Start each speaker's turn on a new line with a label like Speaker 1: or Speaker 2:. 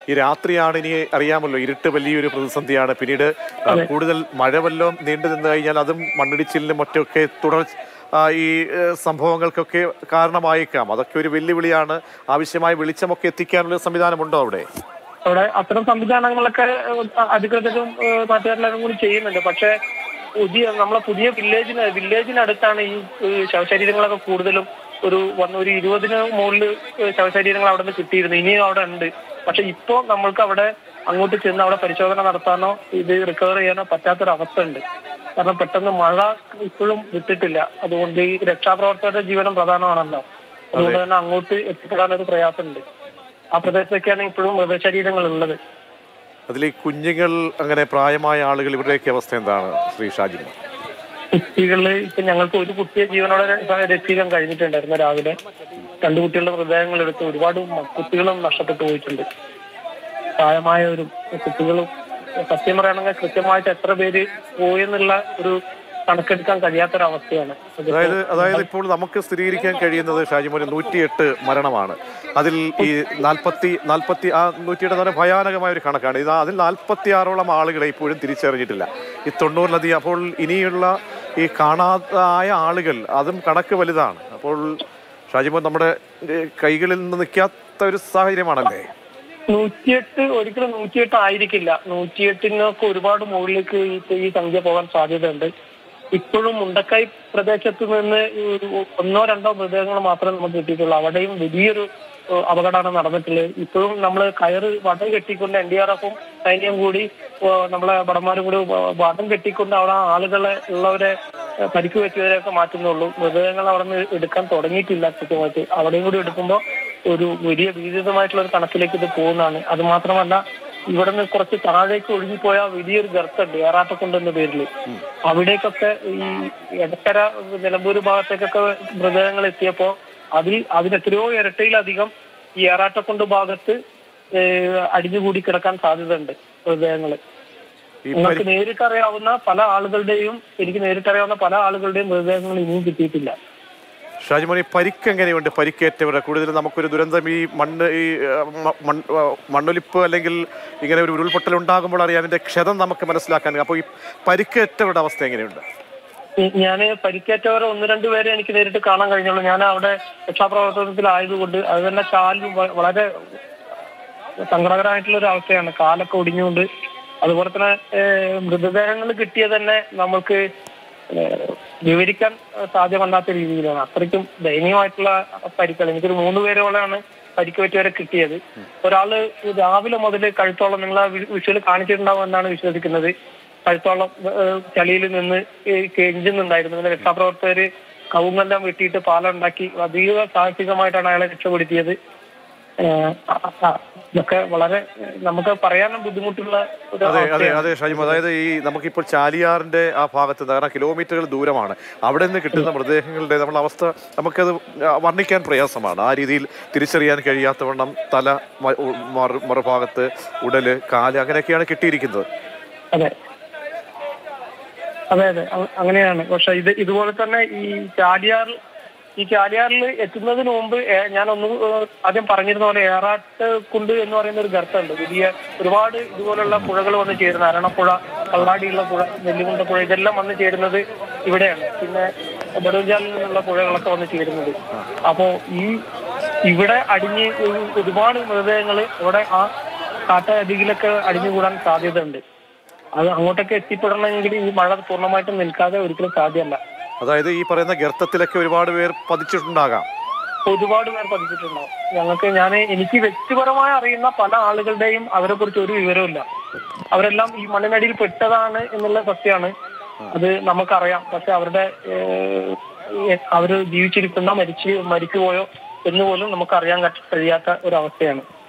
Speaker 1: ഈ രാത്രിയാണ് ഇനി അറിയാമല്ലോ ഇരുട്ട് വലിയൊരു പ്രതിസന്ധിയാണ് പിന്നീട് ആ, കൂടുതൽ മഴ വല്ലതും നീണ്ടു നിന്ന് കഴിഞ്ഞാൽ അതും മണ്ണിടിച്ചിലിനും മറ്റൊക്കെ തുടർ ആ, ഈ ഏ, സംഭവങ്ങൾക്കൊക്കെ കാരണമായേക്കാം അതൊക്കെ ഒരു വെല്ലുവിളിയാണ് ആവശ്യമായ വെളിച്ചമൊക്കെ എത്തിക്കാനുള്ള സംവിധാനമുണ്ടോ അവിടെ
Speaker 2: അവിടെ അത്തരം സംവിധാനങ്ങളൊക്കെ ഏഹ്, അധികൃതരും ഏഹ്, നാട്ടുകാരെല്ലാവരും കൂടി ചെയ്യുന്നുണ്ട് പക്ഷെ പുതിയ നമ്മളെ പുതിയ വില്ലേജിന് വില്ലേജിനടുത്താണ് ഈ ഏഹ്, ശവശരീരങ്ങളൊക്കെ കൂടുതലും ഒരു വന്ന ഒരു ഇരുപതിന് മുകളിൽ ശവശരീരങ്ങൾ അവിടെ നിന്ന് കിട്ടിയിരുന്നു ഇനിയും അവിടെ ഉണ്ട് പക്ഷെ ഇപ്പോ നമ്മൾക്ക് അവിടെ അങ്ങോട്ട് ചെന്ന് അവിടെ പരിശോധന നടത്താനോ ഇത് റിക്കവർ ചെയ്യാനോ പറ്റാത്തൊരു അവസ്ഥ ഉണ്ട് കാരണം പെട്ടെന്ന് മഴ ഇപ്പോഴും വിട്ടിട്ടില്ല അതുകൊണ്ട് ഈ രക്ഷാപ്രവർത്തകരുടെ ജീവനം പ്രധാനമാണല്ലോ അതുകൊണ്ട് തന്നെ അങ്ങോട്ട് എത്തിപ്പെടാനൊരു പ്രയാസമുണ്ട് ആ പ്രദേശത്തൊക്കെയാണ് ഇപ്പോഴും മൃതശരീരങ്ങൾ ഉള്ളത്
Speaker 1: അതിൽ ഈ കുഞ്ഞുങ്ങൾ അങ്ങനെ പ്രായമായ ആളുകൾ ഇവരുടെയൊക്കെ അവസ്ഥ എന്താണ് ശ്രീ ഷാജി
Speaker 2: കുട്ടികള് ഇപ്പൊ ഞങ്ങൾക്ക് ഒരു കുട്ടിയെ ജീവനോടെ ര- രക്ഷിക്കാൻ കഴിഞ്ഞിട്ടുണ്ടായിരുന്നു രാവിലെ രണ്ടു കുട്ടികളുടെ മൃതദേഹങ്ങൾ എടുത്ത് ഒരുപാട് മ- കുട്ടികളും നഷ്ടപ്പെട്ടു പോയിട്ടുണ്ട് പ്രായമായവരും കുട്ടികളും സത്യം പറയുകയാണെങ്കിൽ കൃത്യമായിട്ട് എത്ര പേര് പോയെന്നുള്ള ഒരു കണക്കെടുക്കാൻ കഴിയാത്തൊരവസ്ഥയാണ് അതിപ്പോ
Speaker 1: അതായത് അതായത് ഇപ്പോൾ നമുക്ക് സ്ഥിരീകരിക്കാൻ കഴിയുന്നത് ഷാജിമോന് നൂറ്റിയെട്ട് മരണമാണ് അതിൽ ഈ നാൽപ്പത്തി നാൽപ്പത്തി ആ നൂറ്റിയെട്ട് എന്ന് പറഞ്ഞാൽ ഭയാനകമായ ഒരു കണക്കാണ് ഇത് അതിൽ നാൽപ്പത്തി ആറോളം ആളുകളെ ഇപ്പോഴും തിരിച്ചറിഞ്ഞിട്ടില്ല ഈ തൊണ്ണൂറിലധികം അപ്പോൾ ഇനിയുള്ള ഈ കാണാതായ ആളുകൾ അതും കണക്ക് വലുതാണ് അപ്പോൾ ഷാജിമോൻ നമ്മുടെ ഏ, കൈകളിൽ നിന്ന് നിൽക്കാത്ത ഒരു സാഹചര്യമാണല്ലേ
Speaker 2: നൂറ്റിയെട്ട് ഒരിക്കലും നൂറ്റിയെട്ട് ആയിരിക്കില്ല നൂറ്റിയെട്ടിനൊക്കെ ഒരുപാട് മുകളിലേക്ക് ഈ ഈ സംഖ്യ പോകാൻ സാധ്യതയുണ്ട് ഇപ്പോഴും മുണ്ടക്കൈ പ്രദേശത്ത് നിന്ന് ഈ ഒരു ഒന്നോ രണ്ടോ മൃതദേഹങ്ങൾ മാത്രമേ നമുക്ക് കിട്ടിയിട്ടുള്ളൂ അവിടെയും വലിയൊരു ഏഹ്, അപകടമാണ് നടന്നിട്ടുള്ളത് ഇപ്പോഴും നമ്മൾ കയറ് വടം കെട്ടിക്കൊണ്ട് എൻ ഡി ആർ എഫും സൈന്യം കൂടി ഏഹ്, നമ്മളെ ഭടന്മാരും കൂടി വ- വടം കെട്ടിക്കൊണ്ട് അവിടെ ആളുകളെ ഉള്ളവരെ ഏഹ്, പരിക്ക് പറ്റിയവരെയൊക്കെ മാറ്റുന്നുള്ളൂ മൃതദേഹങ്ങൾ അവിടെ നിന്ന് എടുക്കാൻ തുടങ്ങിയിട്ടില്ല കൃത്യമായിട്ട് അവിടെയും കൂടി എടുക്കുമ്പോൾ ഒരു വലിയ ഭീതിതമായിട്ടുള്ള ഒരു കണക്കിലേക്ക് ഇത് പോകുന്നതാണ് അത് മാത്രമല്ല ഇവിടെ നിന്ന് കുറച്ച് താഴേക്ക് ഒഴുകിപ്പോയ വലിയൊരു ഗർത്തമുണ്ട് ഏറാട്ടക്കുണ്ട് എന്ന പേരിൽ അവിടേക്കൊക്കെ ഈ എടക്കര നിലമ്പൂർ ഭാഗത്തേക്കൊക്കെ മൃതദേഹങ്ങൾ എത്തിയപ്പോ അതിൽ അതിനെത്രയോ ഇരട്ടയിലധികം ഈ ഏറാട്ടക്കുണ്ട് ഭാഗത്ത് ഏഹ്, അടിഞ്ഞുകൂടി കിടക്കാൻ സാധ്യതയുണ്ട് മൃതദേഹങ്ങൾ
Speaker 1: ഈ
Speaker 2: നിങ്ങൾക്ക് നേരിട്ടറിയാവുന്ന പല ആളുകളുടെയും എനിക്ക് നേരിട്ടറിയാവുന്ന പല ആളുകളുടെയും മൃതദേഹങ്ങൾ ഇനിയും കിട്ടിയിട്ടില്ല
Speaker 1: ഷാജിമോൻ ഈ പരിക്ക് എങ്ങനെയുണ്ട് പരിക്കേറ്റവരുടെ കൂടുതൽ നമുക്കൊരു ദുരന്തം ഈ മണ്ണ് ഈ ആ, മ- മൺ- ആ, മണ്ണൊലിപ്പ് അല്ലെങ്കിൽ ഇങ്ങനെ ഒരു ഉരുൾപൊട്ടൽ ഉണ്ടാകുമ്പോൾ അറിയാം അതിന്റെ ക്ഷതം നമുക്ക് മനസ്സിലാക്കാൻ അപ്പോൾ ഈ പരിക്കേറ്റവരുടെ അവസ്ഥ എങ്ങനെയുണ്ട്
Speaker 2: ഞാൻ പരിക്കേറ്റവരെ ഒന്ന് രണ്ട് പേരെ എനിക്ക് നേരിട്ട് കാണാൻ കഴിഞ്ഞുള്ളൂ ഞാൻ അവിടെ രക്ഷാപ്രവർത്തനത്തിലായതുകൊണ്ട് അത് തന്നെ കാലിന് വ- വളരെ സങ്കടകരമായിട്ടുള്ള ഒരു അവസ്ഥയാണ് കാലൊക്കെ ഒടിഞ്ഞുകൊണ്ട് അതുപോലെ തന്നെ ഏഹ്, മൃതദേഹങ്ങൾ കിട്ടിയത് തന്നെ നമ്മൾക്ക് ഏഹ്, വിവരിക്കാൻ ഏഹ്, സാധ്യമല്ലാത്ത രീതിയിലാണ് അത്രയ്ക്കും ദയനീയമായിട്ടുള്ള പരിക്കുകൾ എനിക്കൊരു മൂന്ന് പേരോളാണ് പരിക്ക് പറ്റിയവരെ കിട്ടിയത് ഒരാള് രാവിലെ മുതൽ കഴുത്തോളം നിങ്ങൾ ആ വിഷ്വൽ കാണിച്ചിട്ടുണ്ടാവും എന്നാണ് വിശ്വസിക്കുന്നത് കഴുത്തോളം ഏഹ്, ചളിയിൽ നിന്ന് ഈ കെഞ്ചുന്നുണ്ടായിരുന്നു പിന്നെ രക്ഷാപ്രവർത്തകര് കവുങ്ങെല്ലാം വെട്ടിയിട്ട് പാലം ഉണ്ടാക്കി അതീവ സാഹസികമായിട്ടാണ് അയാളെ രക്ഷപ്പെടുത്തിയത് ഏഹ്, അ- അ- ഇതൊക്കെ വളരെ ഏഹ്, നമുക്ക് പറയാനും ബുദ്ധിമുട്ടുള്ള ഒരു
Speaker 1: അതെ അതെ
Speaker 2: അവസ്ഥയാണ്.
Speaker 1: അതെ ഷാജിമോൻ അതായത് ഈ നമുക്കിപ്പോൾ ചാലിയാറിന്റെ ആ ഭാഗത്ത് നിന്ന് കാരണം കിലോമീറ്ററുകൾ ദൂരമാണ് അവിടെ നിന്ന് കിട്ടുന്ന മൃതദേഹങ്ങളുടെ നമ്മുടെ അവസ്ഥ നമുക്കത് ആ, വർണ്ണിക്കാൻ പ്രയാസമാണ് ആ രീതിയിൽ തിരിച്ചറിയാൻ കഴിയാത്തവണ്ണം തല മ- ഉ- മറു മറുഭാഗത്ത് ഉടല് കാല് അങ്ങനെയൊക്കെയാണ് കിട്ടിയിരിക്കുന്നത്
Speaker 2: അതെ അതെ അതെ അ- അങ്ങനെയാണ് പക്ഷെ ഇത് ഇതുപോലെ തന്നെ ഈ ചാലിയാർ ഈ ചാലിയാറിൽ എത്തുന്നതിന് മുമ്പ് ഏ- ഞാൻ ഒന്ന് ഏഹ് ആദ്യം പറഞ്ഞിരുന്ന പോലെ ഏറാട്ട് കുണ്ട് എന്ന് പറയുന്ന ഒരു ഗർത്തമുണ്ട് വലിയ ഒരുപാട് ഇതുപോലുള്ള പുഴകൾ വന്ന് ചേരുന്ന അരണപ്പുഴ കള്ളാടിയുള്ള പുഴ നെല്ലിമുണ്ട പുഴ ഇതെല്ലാം വന്ന് ചേരുന്നത് ഇവിടെയാണ് പിന്നെ ബഡൂജാലിൽ നിന്നുള്ള പുഴകളൊക്കെ വന്ന് ചേരുന്നത് അപ്പോ ഈ ഇവിടെ അടിഞ്ഞ് ഒരു- ഒരുപാട് മൃതദേഹങ്ങൾ ഇവിടെ ആ കാട്ടടിയിലൊക്കെ അടിഞ്ഞുകൂടാൻ സാധ്യതയുണ്ട് അത് അങ്ങോട്ടൊക്കെ എത്തിപ്പെടണമെങ്കിൽ ഈ മഴ പൂർണ്ണമായിട്ടും നിൽക്കാതെ ഒരിക്കലും സാധ്യമല്ല
Speaker 1: അതായത് ഈ പറയുന്ന ഗർത്തത്തിലൊക്കെ ഒരുപാട് പേർ പതിച്ചിട്ടുണ്ടാകാം
Speaker 2: ഒരുപാട് പേർ പതിച്ചിട്ടുണ്ടാവും ഞങ്ങൾക്ക് ഞാൻ എനിക്ക് വ്യക്തിപരമായി അറിയുന്ന പല ആളുകളുടെയും അവരെ കുറിച്ച് ഒരു വിവരവുമില്ല അവരെല്ലാം ഈ മണ്ണിനടിയിൽ പെട്ടതാണ് എന്നുള്ള സത്യമാണ് അത് നമുക്കറിയാം പക്ഷെ അവരുടെ ഏഹ്, ഏഹ്, അവര് ജീവിച്ചിരിക്കുന്ന മരിച്ച് മരിച്ചുപോയോ എന്ന് പോലും നമുക്ക് അറിയാൻ കഴിയാത്ത ഒരു അവസ്ഥയാണ്